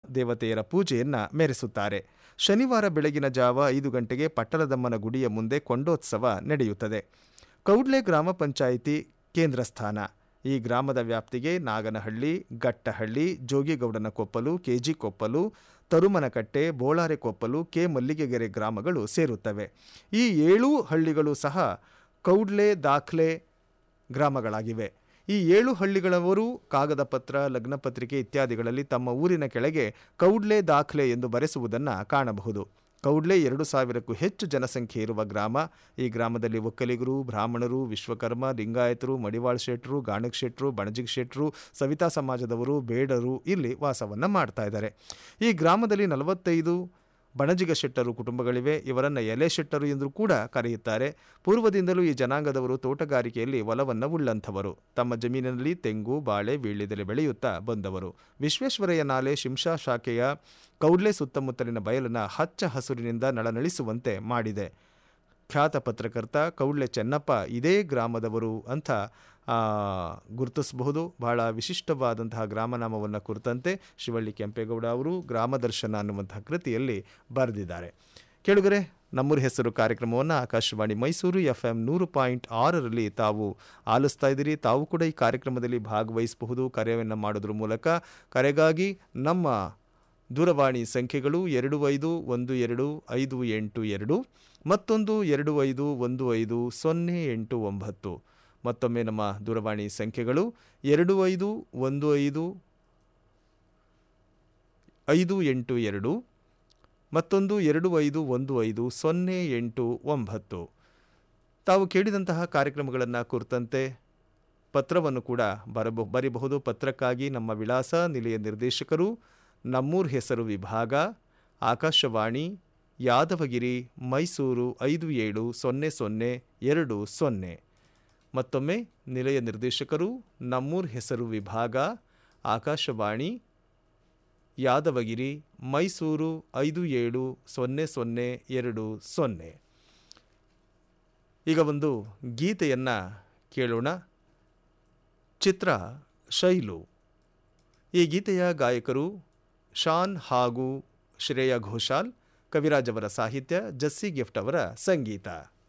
ದೇವತೆಯರ ಪೂಜೆಯನ್ನ ಮೆರೆಸುತ್ತಾರೆ ಶನಿವಾರ ಬೆಳಗಿನ ಜಾವ ಐದು ಗಂಟೆಗೆ ಪಟ್ಟಲದಮ್ಮನ ಗುಡಿಯ ಮುಂದೆ ಕೊಂಡೋತ್ಸವ ನಡೆಯುತ್ತದೆ ಕೌಡ್ಲೆ ಗ್ರಾಮ ಪಂಚಾಯಿತಿ ಕೇಂದ್ರ ಸ್ಥಾನ ಈ ಗ್ರಾಮದ ವ್ಯಾಪ್ತಿಗೆ ನಾಗನಹಳ್ಳಿ ಗಟ್ಟಹಳ್ಳಿ ಜೋಗಿಗೌಡನ ಕೊಪ್ಪಲು ಕೆಜಿ ಕೊಪ್ಪಲು ತರುಮನಕಟ್ಟೆ ಬೋಳಾರೆ ಕೊಪ್ಪಲು ಕೆ ಮಲ್ಲಿಗೆಗೆರೆ ಗ್ರಾಮಗಳು ಸೇರುತ್ತವೆ ಈ ಏಳೂ ಹಳ್ಳಿಗಳು ಸಹ ಕೌಡ್ಲೆ ದಾಖಲೆ ಗ್ರಾಮಗಳಾಗಿವೆ ಈ ಏಳು ಹಳ್ಳಿಗಳವರು ಕಾಗದ ಪತ್ರ ಲಗ್ನ ಪತ್ರಿಕೆ ಇತ್ಯಾದಿಗಳಲ್ಲಿ ತಮ್ಮ ಊರಿನ ಕೆಳಗೆ ಕೌಡ್ಲೆ ದಾಖಲೆ ಎಂದು ಬರೆಸುವುದನ್ನು ಕಾಣಬಹುದು ಕೌಡ್ಲೆ ಎರಡು ಸಾವಿರಕ್ಕೂ ಹೆಚ್ಚು ಜನಸಂಖ್ಯೆ ಇರುವ ಗ್ರಾಮ ಈ ಗ್ರಾಮದಲ್ಲಿ ಒಕ್ಕಲಿಗರು ಬ್ರಾಹ್ಮಣರು ವಿಶ್ವಕರ್ಮ ಲಿಂಗಾಯತರು ಮಡಿವಾಳ್ ಶೆಟ್ರು ಗಾಣಕ್ ಶೆಟ್ರು ಬಣಜಿಗ್ ಶೆಟ್ರು ಸವಿತಾ ಸಮಾಜದವರು ಬೇಡರು ಇಲ್ಲಿ ವಾಸವನ್ನು ಮಾಡ್ತಾ ಇದ್ದಾರೆ ಈ ಗ್ರಾಮದಲ್ಲಿ ನಲವತ್ತೈದು ಬಣಜಿಗ ಶೆಟ್ಟರು ಕುಟುಂಬಗಳಿವೆ ಇವರನ್ನು ಎಲೆ ಶೆಟ್ಟರು ಎಂದು ಕೂಡ ಕರೆಯುತ್ತಾರೆ ಪೂರ್ವದಿಂದಲೂ ಈ ಜನಾಂಗದವರು ತೋಟಗಾರಿಕೆಯಲ್ಲಿ ಒಲವನ್ನು ಉಳ್ಳಂಥವರು ತಮ್ಮ ಜಮೀನಿನಲ್ಲಿ ತೆಂಗು ಬಾಳೆ ವೀಳ್ಯದೆಲೆ ಬೆಳೆಯುತ್ತಾ ಬಂದವರು ವಿಶ್ವೇಶ್ವರಯ್ಯ ನಾಲೆ ಶಿಂಷಾ ಶಾಖೆಯ ಕೌಡ್ಲೆ ಸುತ್ತಮುತ್ತಲಿನ ಬಯಲನ್ನು ಹಚ್ಚ ಹಸುರಿನಿಂದ ನಳನಳಿಸುವಂತೆ ಮಾಡಿದೆ ಖ್ಯಾತ ಪತ್ರಕರ್ತ ಕೌಡ್ಲೆ ಚೆನ್ನಪ್ಪ ಇದೇ ಗ್ರಾಮದವರು ಅಂತ ಆ, ಗುರುತಿಸಬಹುದು ಬಹಳ ವಿಶಿಷ್ಟವಾದಂತಹ ಗ್ರಾಮನಾಮವನ್ನು ಕುರಿತಂತೆ ಶಿವಳ್ಳಿ ಕೆಂಪೇಗೌಡ ಅವರು ಗ್ರಾಮದರ್ಶನ ಅನ್ನುವಂತಹ ಕೃತಿಯಲ್ಲಿ ಬರೆದಿದ್ದಾರೆ ಕೇಳುಗರೆ ನಮ್ಮೂರ ಹೆಸರು ಕಾರ್ಯಕ್ರಮವನ್ನು ಆಕಾಶವಾಣಿ ಮೈಸೂರು ಎಫ್ ಎಂ ನೂರು ಪಾಯಿಂಟ್ ಆರರಲ್ಲಿ ತಾವು ಆಲಿಸ್ತಾ ಇದ್ದೀರಿ ತಾವು ಕೂಡ ಈ ಕಾರ್ಯಕ್ರಮದಲ್ಲಿ ಭಾಗವಹಿಸಬಹುದು ಕರೆಯನ್ನು ಮಾಡೋದ್ರ ಮೂಲಕ ಕರೆಗಾಗಿ ನಮ್ಮ ದೂರವಾಣಿ ಸಂಖ್ಯೆಗಳು ಎರಡು ಐದು ಒಂದು ಎರಡು ಐದು ಎಂಟು ಎರಡು ಮತ್ತೊಂದು ಎರಡು ಐದು ಒಂದು ಐದು ಸೊನ್ನೆ ಎಂಟು ಒಂಬತ್ತು ಮತ್ತೊಮ್ಮೆ ನಮ್ಮ ದೂರವಾಣಿ ಸಂಖ್ಯೆಗಳು ಎರಡು ಐದು ಒಂದು ಐದು ಐದು ಎಂಟು ಎರಡು ಮತ್ತೊಂದು ಎರಡು ಐದು ಒಂದು ಐದು ಸೊನ್ನೆ ಎಂಟು ಒಂಬತ್ತು ತಾವು ಕೇಳಿದಂತಹ ಕಾರ್ಯಕ್ರಮಗಳನ್ನು ಕುರಿತಂತೆ ಪತ್ರವನ್ನು ಕೂಡ ಬರಬ ಬರೀಬಹುದು ಪತ್ರಕ್ಕಾಗಿ ನಮ್ಮ ವಿಳಾಸ ನಿಲಯ ನಿರ್ದೇಶಕರು ನಮ್ಮೂರ್ ಹೆಸರು ವಿಭಾಗ ಆಕಾಶವಾಣಿ ಯಾದವಗಿರಿ ಮೈಸೂರು ಐದು ಏಳು ಸೊನ್ನೆ ಸೊನ್ನೆ ಎರಡು ಸೊನ್ನೆ ಮತ್ತೊಮ್ಮೆ ನಿಲಯ ನಿರ್ದೇಶಕರು ನಮ್ಮೂರ್ ಹೆಸರು ವಿಭಾಗ ಆಕಾಶವಾಣಿ ಯಾದವಗಿರಿ ಮೈಸೂರು ಐದು ಏಳು ಸೊನ್ನೆ ಸೊನ್ನೆ ಎರಡು ಸೊನ್ನೆ ಈಗ ಒಂದು ಗೀತೆಯನ್ನು ಕೇಳೋಣ ಚಿತ್ರ ಶೈಲು ಈ ಗೀತೆಯ ಗಾಯಕರು ಶಾನ್ ಹಾಗೂ ಶ್ರೇಯಾ ಘೋಷಾಲ್ ಕವಿರಾಜ್ ಅವರ ಸಾಹಿತ್ಯ ಜಸ್ಸಿ ಗಿಫ್ಟ್ ಅವರ ಸಂಗೀತ